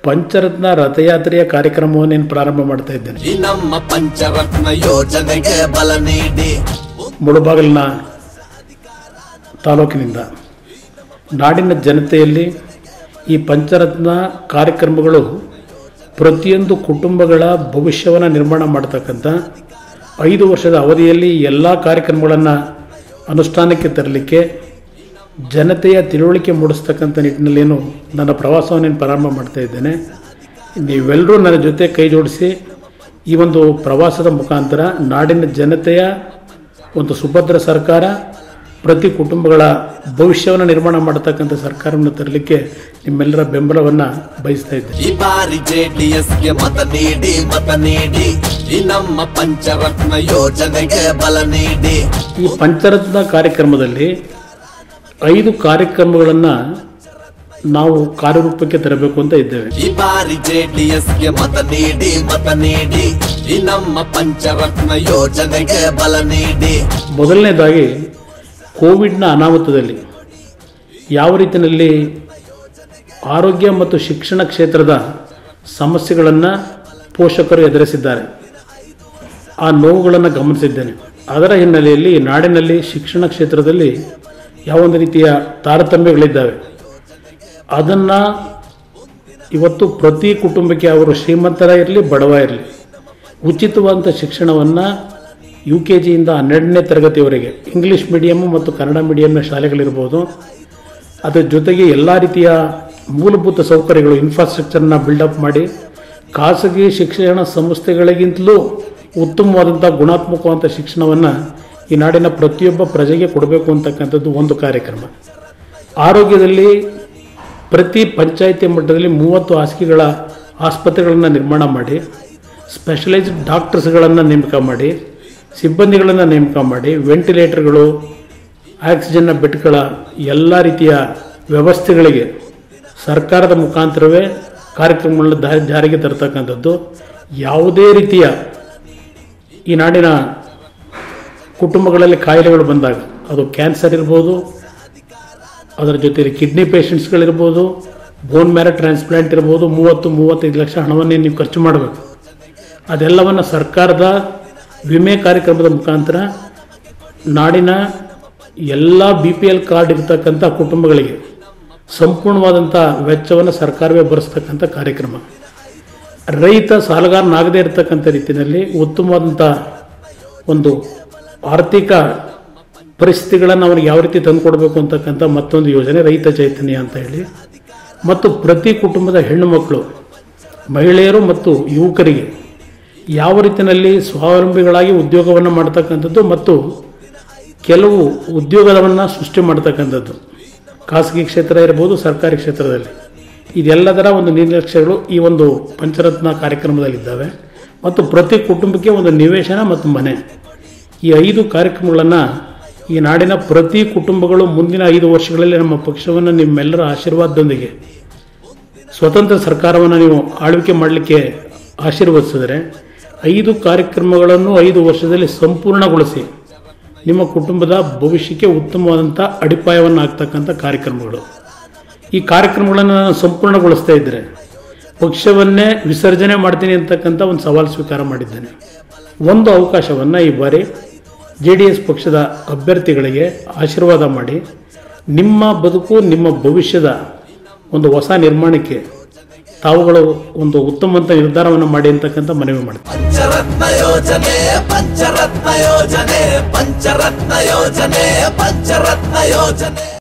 ಪಂಚರತ್ನ ರಥಯಾತ್ರೆಯ ಕಾರ್ಯಕ್ರಮವನ್ನು ಪ್ರಾರಂಭ ಮಾಡ್ತಾ ಇದ್ದೇನೆ ಈ ನಮ್ಮ ಪಂಚರತ್ನ ಯೋಜನೆಗೆ ಬಲ ನೀಡಿ ಮುಳುಬಾಗಿಲಿನ ತಾಲೂಕಿನಿಂದ ನಾಡಿನ ಜನತೆಯಲ್ಲಿ ಈ ಪಂಚರತ್ನ ಕಾರ್ಯಕ್ರಮಗಳು ಪ್ರತಿಯೊಂದು ಕುಟುಂಬಗಳ ಭವಿಷ್ಯವನ್ನು ನಿರ್ಮಾಣ ಮಾಡ್ತಕ್ಕಂಥ ಐದು ವರ್ಷದ ಅವಧಿಯಲ್ಲಿ ಎಲ್ಲ ಕಾರ್ಯಕ್ರಮಗಳನ್ನು ಅನುಷ್ಠಾನಕ್ಕೆ ತರಲಿಕ್ಕೆ ಜನತೆಯ ತಿಳುವಳಿಕೆ ಮೂಡಿಸ್ತಕ್ಕಂಥ ನಿಟ್ಟಿನಲ್ಲೇನು ನನ್ನ ಪ್ರವಾಸವನ್ನು ಪ್ರಾರಂಭ ಮಾಡ್ತಾ ಇದ್ದೇನೆ ನೀವೆಲ್ಲರೂ ನನ್ನ ಜೊತೆ ಕೈ ಜೋಡಿಸಿ ಈ ಒಂದು ಪ್ರವಾಸದ ಮುಖಾಂತರ ನಾಡಿನ ಜನತೆಯ ಒಂದು ಸುಭದ್ರ ಸರ್ಕಾರ ಪ್ರತಿ ಕುಟುಂಬಗಳ ಭವಿಷ್ಯವನ್ನು ನಿರ್ಮಾಣ ಮಾಡತಕ್ಕಂಥ ಸರ್ಕಾರವನ್ನು ತರಲಿಕ್ಕೆ ನಿಮ್ಮೆಲ್ಲರ ಬೆಂಬಲವನ್ನು ಬಯಸ್ತಾ ಇದ್ದೇನೆ ಈ ಬಾರಿ ಜೆಡಿಎಸ್ಗೆ ಮತ ನೀಡಿ ಮತ ನೀಡಿ ಈ ನಮ್ಮ ಪಂಚರತ್ನ ಯೋಜನೆಗೆ ಬಲ ನೀಡಿ ಈ ಪಂಚರತ್ನ ಕಾರ್ಯಕ್ರಮದಲ್ಲಿ ಐದು ಕಾರ್ಯಕ್ರಮಗಳನ್ನು ನಾವು ಕಾರ್ಯರೂಪಕ್ಕೆ ತರಬೇಕು ಅಂತ ಇದ್ದೇವೆ ಈ ಬಾರಿ ಜೆಡಿಎಸ್ಗೆ ಮತ ನೀಡಿ ಮತ ನೀಡಿ ಈ ನಮ್ಮ ಪಂಚರತ್ನ ಯೋಜನೆಗೆ ಬಲ ನೀಡಿ ಮೊದಲನೇದಾಗಿ ಕೋವಿಡ್ನ ಅನಾಹುತದಲ್ಲಿ ಯಾವ ರೀತಿಯಲ್ಲಿ ಆರೋಗ್ಯ ಮತ್ತು ಶಿಕ್ಷಣ ಕ್ಷೇತ್ರದ ಸಮಸ್ಯೆಗಳನ್ನು ಪೋಷಕರು ಎದುರಿಸಿದ್ದಾರೆ ಆ ನೋವುಗಳನ್ನು ಗಮನಿಸಿದ್ದೇನೆ ಅದರ ಹಿನ್ನೆಲೆಯಲ್ಲಿ ನಾಡಿನಲ್ಲಿ ಶಿಕ್ಷಣ ಕ್ಷೇತ್ರದಲ್ಲಿ ಯಾವೊಂದು ರೀತಿಯ ತಾರತಮ್ಯಗಳಿದ್ದಾವೆ ಅದನ್ನು ಇವತ್ತು ಪ್ರತಿ ಕುಟುಂಬಕ್ಕೆ ಅವರು ಶ್ರೀಮಂತರ ಇರಲಿ ಬಡವ ಇರಲಿ ಉಚಿತವಾದಂಥ ಶಿಕ್ಷಣವನ್ನು ಯು ಕೆ ಜಿಯಿಂದ ಹನ್ನೆರಡನೇ ತರಗತಿಯವರೆಗೆ ಇಂಗ್ಲೀಷ್ ಮೀಡಿಯಮ್ಮು ಮತ್ತು ಕನ್ನಡ ಮೀಡಿಯಂನ ಶಾಲೆಗಳಿರ್ಬೋದು ಅದರ ಜೊತೆಗೆ ಎಲ್ಲ ರೀತಿಯ ಮೂಲಭೂತ ಸೌಕರ್ಯಗಳು ಇನ್ಫ್ರಾಸ್ಟ್ರಕ್ಚರ್ನ ಬಿಲ್ಡಪ್ ಮಾಡಿ ಖಾಸಗಿ ಶಿಕ್ಷಣ ಸಂಸ್ಥೆಗಳಿಗಿಂತಲೂ ಉತ್ತಮವಾದಂಥ ಗುಣಾತ್ಮಕವಾದಂಥ ಶಿಕ್ಷಣವನ್ನು ಈ ನಾಡಿನ ಪ್ರತಿಯೊಬ್ಬ ಪ್ರಜೆಗೆ ಕೊಡಬೇಕು ಅಂತಕ್ಕಂಥದ್ದು ಒಂದು ಕಾರ್ಯಕ್ರಮ ಆರೋಗ್ಯದಲ್ಲಿ ಪ್ರತಿ ಪಂಚಾಯಿತಿ ಮಟ್ಟದಲ್ಲಿ ಮೂವತ್ತು ಹಾಸಿಗೆಗಳ ಆಸ್ಪತ್ರೆಗಳನ್ನು ನಿರ್ಮಾಣ ಮಾಡಿ ಸ್ಪೆಷಲೈಸ್ಡ್ ಡಾಕ್ಟರ್ಸ್ಗಳನ್ನು ನೇಮಕ ಮಾಡಿ ಸಿಬ್ಬಂದಿಗಳನ್ನು ನೇಮಕ ಮಾಡಿ ವೆಂಟಿಲೇಟರ್ಗಳು ಆಕ್ಸಿಜನ್ನ ಬೆಡ್ಗಳ ಎಲ್ಲ ರೀತಿಯ ವ್ಯವಸ್ಥೆಗಳಿಗೆ ಸರ್ಕಾರದ ಮುಖಾಂತರವೇ ಕಾರ್ಯಕ್ರಮಗಳನ್ನ ದಾ- ಜಾರಿಗೆ ತರ್ತಕ್ಕಂಥದ್ದು ಯಾವುದೇ ರೀತಿಯ ಈ ನಾಡಿನ ಕುಟುಂಬಗಳಲ್ಲಿ ಕಾಯಿಲೆಗಳು ಬಂದಾಗ ಅದು ಕ್ಯಾನ್ಸರ್ ಇರ್ಬೋದು ಅದರ ಜೊತೆಗೆ ಕಿಡ್ನಿ ಪೇಷಂಟ್ಸ್ಗಳಿರ್ಬೋದು ಬೋನ್ ಮ್ಯಾರೋ ಟ್ರಾನ್ಸ್ಪ್ಲಾಂಟ್ ಇರ್ಬೋದು ಮೂವತ್ತು ಮೂವತ್ತೈದು ಲಕ್ಷ ಹಣವನ್ನೇ ನೀವು ಖರ್ಚು ಮಾಡಬೇಕು ಅದೆಲ್ಲವನ್ನು ಸರ್ಕಾರದ ವಿಮೆ ಕಾರ್ಯಕ್ರಮದ ಮುಖಾಂತರ ನಾಡಿನ ಎಲ್ಲ ಬಿ ಪಿ ಎಲ್ ಕಾರ್ಡ್ ಇರ್ತಕ್ಕಂಥ ಕುಟುಂಬಗಳಿಗೆ ಸಂಪೂರ್ಣವಾದಂಥ ವೆಚ್ಚವನ್ನು ಸರ್ಕಾರವೇ ಭರಿಸ್ತಕ್ಕಂಥ ಕಾರ್ಯಕ್ರಮ ರೈತ ಸಾಲಗಾರನಾಗದೇ ಇರತಕ್ಕಂಥ ರೀತಿಯಲ್ಲಿ ಉತ್ತಮವಾದಂಥ ಒಂದು ಆರ್ಥಿಕ ಪರಿಸ್ಥಿತಿಗಳನ್ನು ಅವನಿಗೆ ಯಾವ ರೀತಿ ತಂದುಕೊಡ್ಬೇಕು ಅಂತಕ್ಕಂಥ ಮತ್ತೊಂದು ಯೋಜನೆ ರೈತ ಚೈತನ್ಯ ಅಂತ ಹೇಳಿ ಮತ್ತು ಪ್ರತಿ ಕುಟುಂಬದ ಹೆಣ್ಣು ಮಕ್ಕಳು ಮಹಿಳೆಯರು ಮತ್ತು ಯುವಕರಿಗೆ ಯಾವ ರೀತಿಯಲ್ಲಿ ಸ್ವಾವಲಂಬಿಗಳಾಗಿ ಉದ್ಯೋಗವನ್ನು ಮಾಡ್ತಕ್ಕಂಥದ್ದು ಮತ್ತು ಕೆಲವು ಉದ್ಯೋಗವನ್ನು ಸೃಷ್ಟಿ ಮಾಡ್ತಕ್ಕಂಥದ್ದು ಖಾಸಗಿ ಕ್ಷೇತ್ರ ಇರ್ಬೋದು ಸರ್ಕಾರಿ ಕ್ಷೇತ್ರದಲ್ಲಿ ಇದೆಲ್ಲದರ ಒಂದು ನಿರ್ಲಕ್ಷ್ಯಗಳು ಈ ಒಂದು ಪಂಚರತ್ನ ಕಾರ್ಯಕ್ರಮದಲ್ಲಿದ್ದಾವೆ ಮತ್ತು ಪ್ರತಿ ಕುಟುಂಬಕ್ಕೆ ಒಂದು ನಿವೇಶನ ಮತ್ತು ಮನೆ ಈ ಐದು ಕಾರ್ಯಕ್ರಮಗಳನ್ನು ಈ ನಾಡಿನ ಪ್ರತಿ ಕುಟುಂಬಗಳು ಮುಂದಿನ ಐದು ವರ್ಷಗಳಲ್ಲಿ ನಮ್ಮ ಪಕ್ಷವನ್ನು ನಿಮ್ಮೆಲ್ಲರ ಆಶೀರ್ವಾದದೊಂದಿಗೆ ಸ್ವತಂತ್ರ ಸರ್ಕಾರವನ್ನು ನೀವು ಆಳ್ವಿಕೆ ಮಾಡಲಿಕ್ಕೆ ಆಶೀರ್ವದಿಸಿದರೆ ಐದು ಕಾರ್ಯಕ್ರಮಗಳನ್ನು ಐದು ವರ್ಷದಲ್ಲಿ ಸಂಪೂರ್ಣಗೊಳಿಸಿ ನಿಮ್ಮ ಕುಟುಂಬದ ಭವಿಷ್ಯಕ್ಕೆ ಉತ್ತಮವಾದಂಥ ಅಡಿಪಾಯವನ್ನು ಆಗ್ತಕ್ಕಂಥ ಕಾರ್ಯಕ್ರಮಗಳು ಈ ಕಾರ್ಯಕ್ರಮಗಳನ್ನು ನಾನು ಸಂಪೂರ್ಣಗೊಳಿಸ್ತಾ ಇದ್ದರೆ ಪಕ್ಷವನ್ನೇ ವಿಸರ್ಜನೆ ಮಾಡ್ತೀನಿ ಅಂತಕ್ಕಂಥ ಒಂದು ಸವಾಲು ಸ್ವೀಕಾರ ಮಾಡಿದ್ದೇನೆ ಒಂದು ಅವಕಾಶವನ್ನು ಈ ಬಾರಿ ಜೆ ಡಿ ಎಸ್ ಪಕ್ಷದ ಅಭ್ಯರ್ಥಿಗಳಿಗೆ ಆಶೀರ್ವಾದ ಮಾಡಿ ನಿಮ್ಮ ಬದುಕು ನಿಮ್ಮ ಭವಿಷ್ಯದ ಒಂದು ಹೊಸ ನಿರ್ಮಾಣಕ್ಕೆ ತಾವುಗಳು ಒಂದು ಉತ್ತಮವಂತ ನಿರ್ಧಾರವನ್ನು ಮಾಡಿ ಅಂತಕ್ಕಂಥ ಮನವಿ ಮಾಡ್ತೀನಿ ಪಂಚರತ್ನ ಯೋಜನೆ ಪಂಚರತ್ನ ಯೋಜನೆ ಪಂಚರತ್ನ ಯೋಜನೆ ಪಂಚರತ್ನ ಯೋಜನೆ